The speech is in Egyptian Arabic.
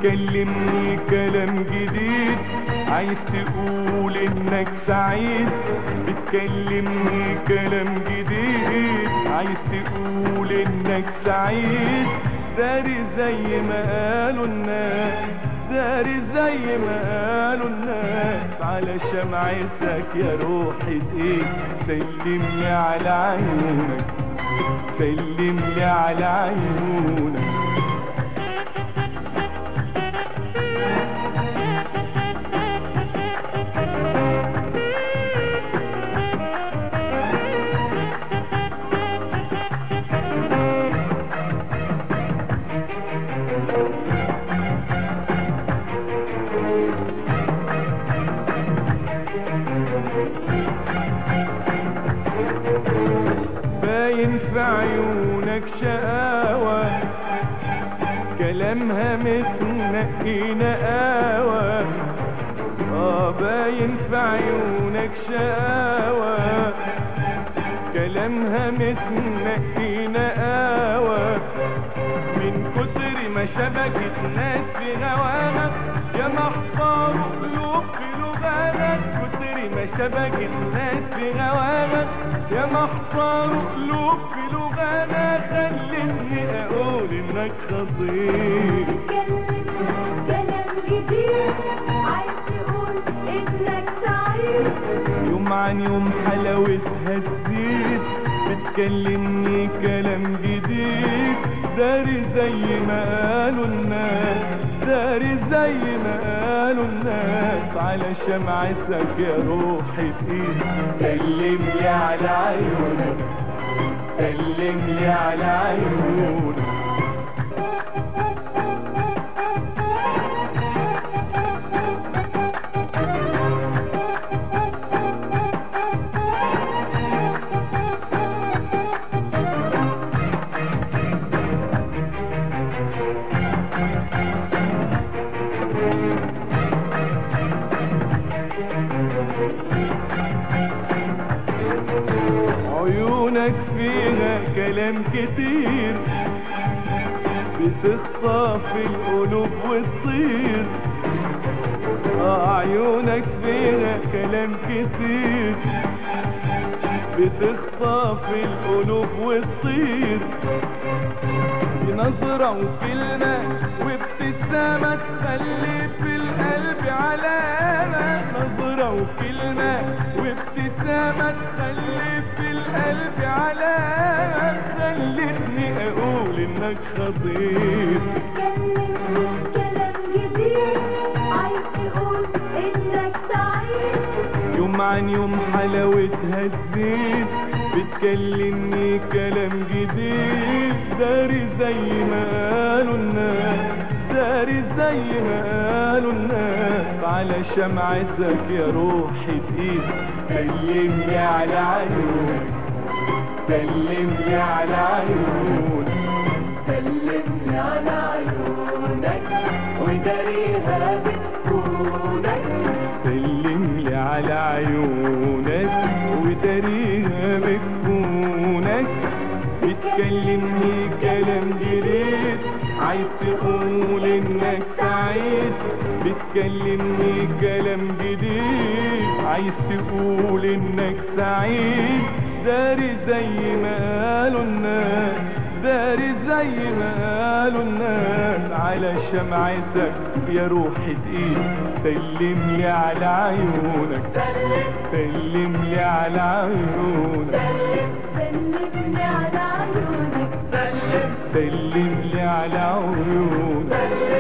بتكلمني كلام جديد عايز تقول انك سعيد بتكلمني كلام جديد عايز تقول انك سعيد داري زي ما قالوا الناس داري زي ما قالوا الناس على شمعتك يا روحي ايه سلمني على عيونك سلمني على عيونك باين في عيونك شقاوة كلامها متنقي نقاوة اه باين في عيونك شقاوة كلامها متنقي نقاوة من كتر ما شبكت ناس في هواها يا محفار قلوب في لغانا كتر ما شبكت ناس في هواها يا محفار قلوب في لغانا خلتني اقول انك خطير بتكلم كلام جديد عايز تقول انك سعيد يوم عن يوم حلاوتها تزيد بتكلمني كلام جديد داري زي ما قالوا الناس داري زي ما قالوا الناس على شمعتك يا روحي تقيل سلملي على عيونك سلملي على عيونك عيونك فيها كلام كتير بتخطف القلوب وتطير آه عيونك فيها كلام كتير بتخطف القلوب وتطير بنظرة وكلمة وابتسامة تخلي في القلب علامة نظرة وكلمة وابتسامة تخلي في القلب علامة خلتني أقول إنك خطير بتكلم كلام جديد عايز تقول انك سعيد يوم عن يوم حلاوتها تزيد بتكلمني كلام جديد داري زي ما قالوا الناس داري زي ما قالوا الناس على شمعتك يا روحي تقيل سلمني على عيونك سلمني على عيونك سلمني على عيونك وداريها بتكونك سلم لي على عيونك وداريها بكونك بتكلمني كلام جديد عايز تقول انك سعيد بتكلمني كلام جديد عايز تقول انك سعيد داري زي ما قالوا الناس داري زي ما قالوا الناس على شمعتك يا روحي تقيل سلم لي على عيونك سلم لي على عيونك سلمني على عيونك سلم لي على عيونك